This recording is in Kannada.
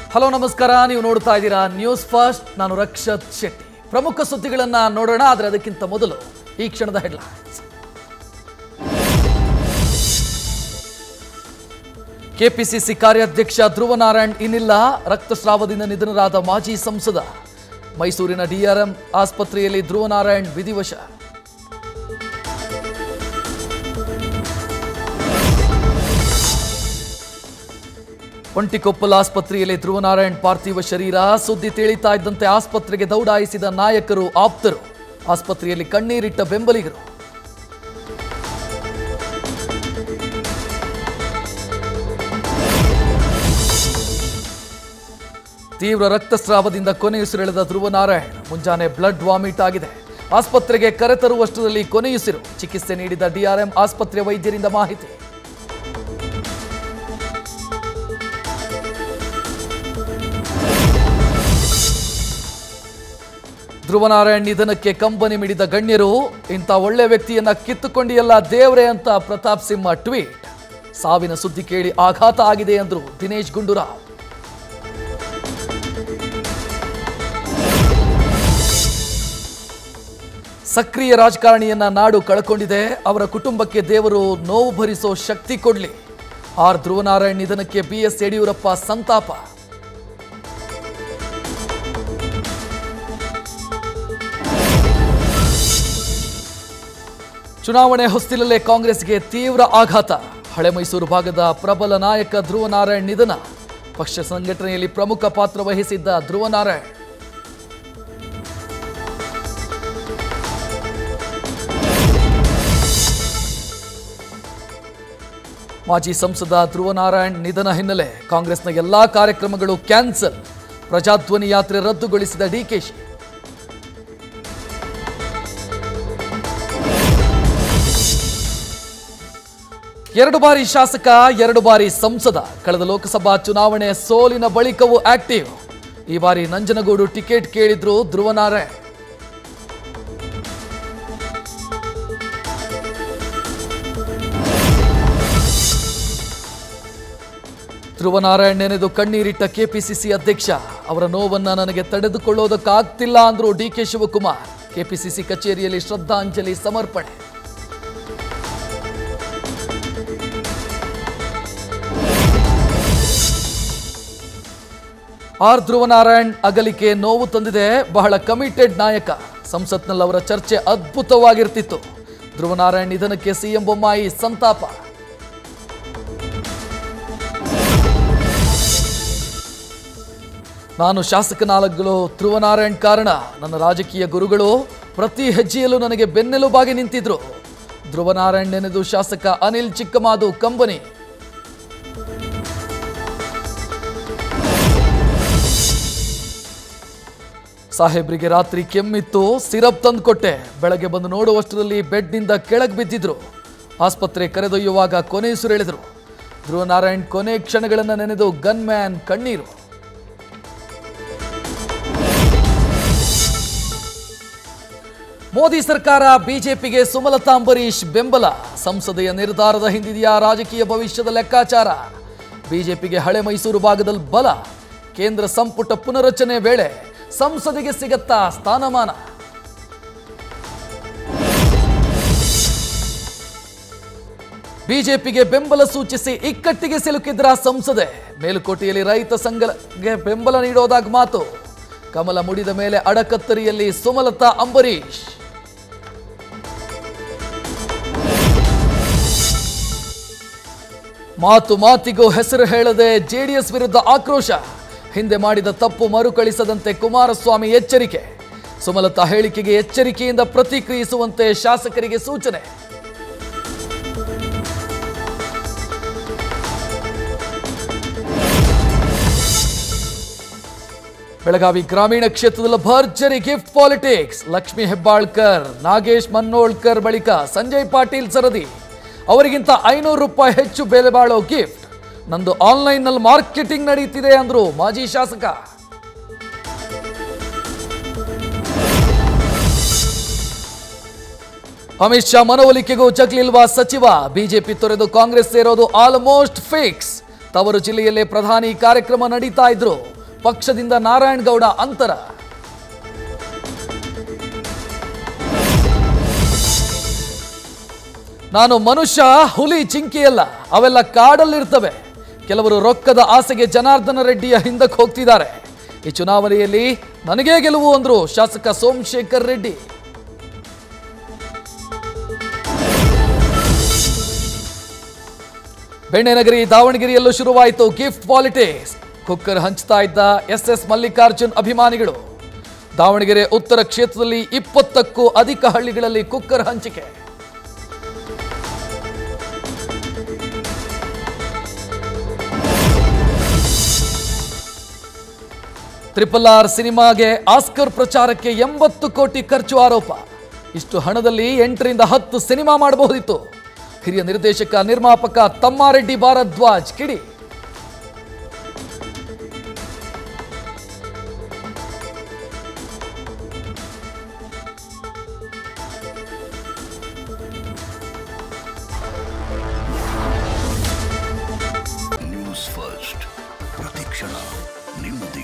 ಹಲೋ ನಮಸ್ಕಾರ ನೀವು ನೋಡ್ತಾ ಇದ್ದೀರಾ ನ್ಯೂಸ್ ಫಸ್ಟ್ ನಾನು ರಕ್ಷತ್ ಶೆಟ್ಟಿ ಪ್ರಮುಖ ಸುದ್ದಿಗಳನ್ನ ನೋಡೋಣ ಆದರೆ ಅದಕ್ಕಿಂತ ಮೊದಲು ಈ ಕ್ಷಣದ ಹೆಡ್ಲೈನ್ಸ್ ಕೆಪಿಸಿಸಿ ಕಾರ್ಯಾಧ್ಯಕ್ಷ ಧ್ರುವನಾರಾಯಣ್ ಇನ್ನಿಲ್ಲ ರಕ್ತಸ್ರಾವದಿಂದ ನಿಧನರಾದ ಮಾಜಿ ಸಂಸದ ಮೈಸೂರಿನ ಡಿಆರ್ಎಂ ಆಸ್ಪತ್ರೆಯಲ್ಲಿ ಧ್ರುವನಾರಾಯಣ್ ವಿಧಿವಶ ಒಂಟಿಕೊಪ್ಪಲ್ ಆಸ್ಪತ್ರೆಯಲ್ಲಿ ಧ್ರುವನಾರಾಯಣ್ ಪಾರ್ಥಿವ ಶರೀರ ಸುದ್ದಿ ತಿಳಿತಾ ಇದ್ದಂತೆ ಆಸ್ಪತ್ರೆಗೆ ದೌಡಾಯಿಸಿದ ನಾಯಕರು ಆಪ್ತರು ಆಸ್ಪತ್ರೆಯಲ್ಲಿ ಕಣ್ಣೀರಿಟ್ಟ ಬೆಂಬಲಿಗರು ತೀವ್ರ ರಕ್ತಸ್ರಾವದಿಂದ ಕೊನೆಯುಸಿರೆಳೆದ ಧ್ರುವನಾರಾಯಣ್ ಮುಂಜಾನೆ ಬ್ಲಡ್ ವಾಮಿಟ್ ಆಗಿದೆ ಆಸ್ಪತ್ರೆಗೆ ಕರೆತರುವಷ್ಟರಲ್ಲಿ ಕೊನೆಯುಸಿರು ಚಿಕಿತ್ಸೆ ನೀಡಿದ ಡಿಆರ್ಎಂ ಆಸ್ಪತ್ರೆ ವೈದ್ಯರಿಂದ ಮಾಹಿತಿ ಧ್ರುವನಾರಾಯಣ್ ನಿಧನಕ್ಕೆ ಕಂಬನಿ ಮಿಡಿದ ಗಣ್ಯರು ಇಂಥ ಒಳ್ಳೆ ವ್ಯಕ್ತಿಯನ್ನ ಕಿತ್ತುಕೊಂಡಿಯಲ್ಲ ದೇವ್ರೆ ಅಂತ ಪ್ರತಾಪ್ ಸಿಂಹ ಟ್ವೀಟ್ ಸಾವಿನ ಸುದ್ದಿ ಕೇಳಿ ಆಘಾತ ಆಗಿದೆ ಎಂದರು ದಿನೇಶ್ ಗುಂಡೂರಾವ್ ಸಕ್ರಿಯ ರಾಜಕಾರಣಿಯನ್ನ ನಾಡು ಕಳ್ಕೊಂಡಿದೆ ಅವರ ಕುಟುಂಬಕ್ಕೆ ದೇವರು ನೋವು ಭರಿಸೋ ಶಕ್ತಿ ಕೊಡ್ಲಿ ಆರ್ ಧ್ರುವನಾರಾಯಣ್ ನಿಧನಕ್ಕೆ ಬಿಎಸ್ ಯಡಿಯೂರಪ್ಪ ಸಂತಾಪ ಚುನಾವಣೆ ಹೊಸ್ತಿಲಲ್ಲೇ ಕಾಂಗ್ರೆಸ್ಗೆ ತೀವ್ರ ಆಘಾತ ಹಳೆ ಮೈಸೂರು ಭಾಗದ ಪ್ರಬಲ ನಾಯಕ ಧ್ರುವನಾರಾಯಣ್ ನಿಧನ ಪಕ್ಷ ಸಂಘಟನೆಯಲ್ಲಿ ಪ್ರಮುಖ ಪಾತ್ರ ವಹಿಸಿದ್ದ ಧ್ರುವನಾರಾಯಣ್ ಮಾಜಿ ಸಂಸದ ಧ್ರುವನಾರಾಯಣ್ ನಿಧನ ಹಿನ್ನೆಲೆ ಕಾಂಗ್ರೆಸ್ನ ಎಲ್ಲಾ ಕಾರ್ಯಕ್ರಮಗಳು ಕ್ಯಾನ್ಸಲ್ ಪ್ರಜಾಧ್ವನಿ ಯಾತ್ರೆ ರದ್ದುಗೊಳಿಸಿದ ಡಿಕೆಶಿ ಎರಡು ಬಾರಿ ಶಾಸಕ ಎರಡು ಬಾರಿ ಸಂಸದ ಕಳೆದ ಲೋಕಸಭಾ ಚುನಾವಣೆ ಸೋಲಿನ ಬಳಿಕವೂ ಆಕ್ಟಿವ್ ಈ ಬಾರಿ ನಂಜನಗೂಡು ಟಿಕೆಟ್ ಕೇಳಿದ್ರು ಧ್ರುವನಾರಾಯಣ್ ಧ್ರುವನಾರಾಯಣ್ ನೆನೆದು ಕಣ್ಣೀರಿಟ್ಟ ಕೆಪಿಸಿಸಿ ಅಧ್ಯಕ್ಷ ಅವರ ನೋವನ್ನ ನನಗೆ ತಡೆದುಕೊಳ್ಳೋದಕ್ಕಾಗ್ತಿಲ್ಲ ಅಂದ್ರು ಡಿಕೆ ಶಿವಕುಮಾರ್ ಕೆಪಿಸಿಸಿ ಕಚೇರಿಯಲ್ಲಿ ಶ್ರದ್ಧಾಂಜಲಿ ಸಮರ್ಪಣೆ ಆರ್ ಧ್ರುವನಾರಾಯಣ್ ಅಗಲಿಕೆ ನೋವು ತಂದಿದೆ ಬಹಳ ಕಮಿಟೆಡ್ ನಾಯಕ ಸಂಸತ್ನಲ್ಲಿ ಅವರ ಚರ್ಚೆ ಅದ್ಭುತವಾಗಿರ್ತಿತ್ತು ಧ್ರುವನಾರಾಯಣ್ ನಿಧನಕ್ಕೆ ಸಿಎಂ ಬೊಮ್ಮಾಯಿ ಸಂತಾಪ ನಾನು ಶಾಸಕನಾಗಲು ಧ್ರುವನಾರಾಯಣ್ ಕಾರಣ ನನ್ನ ರಾಜಕೀಯ ಗುರುಗಳು ಪ್ರತಿ ಹೆಜ್ಜೆಯಲ್ಲೂ ನನಗೆ ಬೆನ್ನೆಲುಬಾಗಿ ನಿಂತಿದ್ರು ಧ್ರುವನಾರಾಯಣ್ ನೆನೆದು ಶಾಸಕ ಅನಿಲ್ ಚಿಕ್ಕಮಾದು ಕಂಬನಿ ಸಾಹೇಬ್ರಿಗೆ ರಾತ್ರಿ ಕೆಮ್ಮಿತ್ತು ಸಿರಪ್ ತಂದುಕೊಟ್ಟೆ ಬೆಳಗ್ಗೆ ಬಂದು ನೋಡುವಷ್ಟರಲ್ಲಿ ಬೆಡ್ನಿಂದ ಕೆಳಗೆ ಬಿದ್ದಿದ್ರು ಆಸ್ಪತ್ರೆ ಕರೆದೊಯ್ಯುವಾಗ ಕೊನೆಯುಸಿರೆಳೆದರು ಧ್ರುವನಾರಾಯಣ್ ಕೊನೆ ಕ್ಷಣಗಳನ್ನು ನೆನೆದು ಗನ್ ಮ್ಯಾನ್ ಕಣ್ಣೀರು ಮೋದಿ ಸರ್ಕಾರ ಬಿಜೆಪಿಗೆ ಸುಮಲತಾ ಅಂಬರೀಶ್ ಬೆಂಬಲ ಸಂಸದೆಯ ನಿರ್ಧಾರದ ಹಿಂದಿದೆಯಾ ರಾಜಕೀಯ ಭವಿಷ್ಯದ ಲೆಕ್ಕಾಚಾರ ಬಿಜೆಪಿಗೆ ಹಳೆ ಮೈಸೂರು ಭಾಗದಲ್ಲಿ ಬಲ ಕೇಂದ್ರ ಸಂಪುಟ ಪುನರಚನೆ ವೇಳೆ ಸಂಸದಿಗೆ ಸಿಗತ್ತಾ ಸ್ಥಾನಮಾನ ಬಿಜೆಪಿಗೆ ಬೆಂಬಲ ಸೂಚಿಸಿ ಇಕ್ಕಟ್ಟಿಗೆ ಸಿಲುಕಿದ್ರ ಸಂಸದೆ ಮೇಲುಕೋಟೆಯಲ್ಲಿ ರೈತ ಸಂಘಕ್ಕೆ ಬೆಂಬಲ ನೀಡೋದಾಗ ಮಾತು ಕಮಲ ಮುಡಿದ ಮೇಲೆ ಅಡಕತ್ತರಿಯಲ್ಲಿ ಸುಮಲತಾ ಅಂಬರೀಶ್ ಮಾತು ಮಾತಿಗೂ ಹೆಸರು ಹೇಳದೆ ಜೆಡಿಎಸ್ ವಿರುದ್ಧ ಆಕ್ರೋಶ ಹಿಂದೆ ಮಾಡಿದ ತಪ್ಪು ಮರುಕಳಿಸದಂತೆ ಕುಮಾರಸ್ವಾಮಿ ಎಚ್ಚರಿಕೆ ಸುಮಲತಾ ಹೇಳಿಕೆಗೆ ಎಚ್ಚರಿಕೆಯಿಂದ ಪ್ರತಿಕ್ರಿಯಿಸುವಂತೆ ಶಾಸಕರಿಗೆ ಸೂಚನೆ ಬೆಳಗಾವಿ ಗ್ರಾಮೀಣ ಕ್ಷೇತ್ರದಲ್ಲಿ ಭರ್ಜರಿ ಗಿಫ್ಟ್ ಪಾಲಿಟಿಕ್ಸ್ ಲಕ್ಷ್ಮಿ ಹೆಬ್ಬಾಳ್ಕರ್ ನಾಗೇಶ್ ಮನ್ನೋಳ್ಕರ್ ಬಳಿಕ ಸಂಜಯ್ ಪಾಟೀಲ್ ಸರದಿ ಅವರಿಗಿಂತ ಐನೂರು ರೂಪಾಯಿ ಹೆಚ್ಚು ಬೆಲೆ ಬಾಳೋ ಗಿಫ್ಟ್ ನಂದು ಆನ್ಲೈನ್ನಲ್ಲಿ ಮಾರ್ಕೆಟಿಂಗ್ ನಡೀತಿದೆ ಅಂದ್ರು ಮಾಜಿ ಶಾಸಕ ಅಮಿತ್ ಶಾ ಮನವೊಲಿಕೆಗೂ ಜಗ್ಲಿಲ್ವಾ ಸಚಿವ ಬಿಜೆಪಿ ತೊರೆದು ಕಾಂಗ್ರೆಸ್ ಸೇರೋದು ಆಲ್ಮೋಸ್ಟ್ ಫಿಕ್ಸ್ ತವರು ಜಿಲ್ಲೆಯಲ್ಲೇ ಪ್ರಧಾನಿ ಕಾರ್ಯಕ್ರಮ ನಡೀತಾ ಇದ್ರು ಪಕ್ಷದಿಂದ ನಾರಾಯಣಗೌಡ ಅಂತರ ನಾನು ಮನುಷ್ಯ ಹುಲಿ ಚಿಂಕಿಯಲ್ಲ ಅವೆಲ್ಲ ಕಾಡಲ್ಲಿರ್ತವೆ ಕೆಲವರು ರೊಕ್ಕದ ಆಸೆಗೆ ಜನಾರ್ದನ ರೆಡ್ಡಿಯ ಹಿಂದಕ್ಕೆ ಹೋಗ್ತಿದ್ದಾರೆ ಈ ಚುನಾವಣೆಯಲ್ಲಿ ನನಗೇ ಗೆಲುವು ಅಂದ್ರು ಶಾಸಕ ಸೋಮಶೇಖರ್ ರೆಡ್ಡಿ ಬೆಣ್ಣೆನಗರಿ ದಾವಣಗೆರೆಯಲ್ಲೂ ಶುರುವಾಯಿತು ಗಿಫ್ಟ್ ಪಾಲಿಟಿಕ್ಸ್ ಕುಕ್ಕರ್ ಹಂಚ್ತಾ ಇದ್ದ ಎಸ್ ಎಸ್ ಮಲ್ಲಿಕಾರ್ಜುನ್ ಅಭಿಮಾನಿಗಳು ದಾವಣಗೆರೆ ಉತ್ತರ ಕ್ಷೇತ್ರದಲ್ಲಿ ಇಪ್ಪತ್ತಕ್ಕೂ ಅಧಿಕ ಹಳ್ಳಿಗಳಲ್ಲಿ ಕುಕ್ಕರ್ ಹಂಚಿಕೆ ಟ್ರಿಪಲ್ ಆರ್ ಸಿನಿಮಾಗೆ ಆಸ್ಕರ್ ಪ್ರಚಾರಕ್ಕೆ ಎಂಬತ್ತು ಕೋಟಿ ಖರ್ಚು ಆರೋಪ ಇಷ್ಟು ಹಣದಲ್ಲಿ ಎಂಟರಿಂದ ಹತ್ತು ಸಿನಿಮಾ ಮಾಡಬಹುದಿತ್ತು ಹಿರಿಯ ನಿರ್ದೇಶಕ ನಿರ್ಮಾಪಕ ತಮ್ಮಾರೆಡ್ಡಿ ಭಾರದ್ವಾಜ್ ಕಿಡಿ ನ್ಯೂಸ್ ಫಸ್ಟ್ ಪ್ರತಿಕ್ಷಣ ನಿಮ್ಮದೇ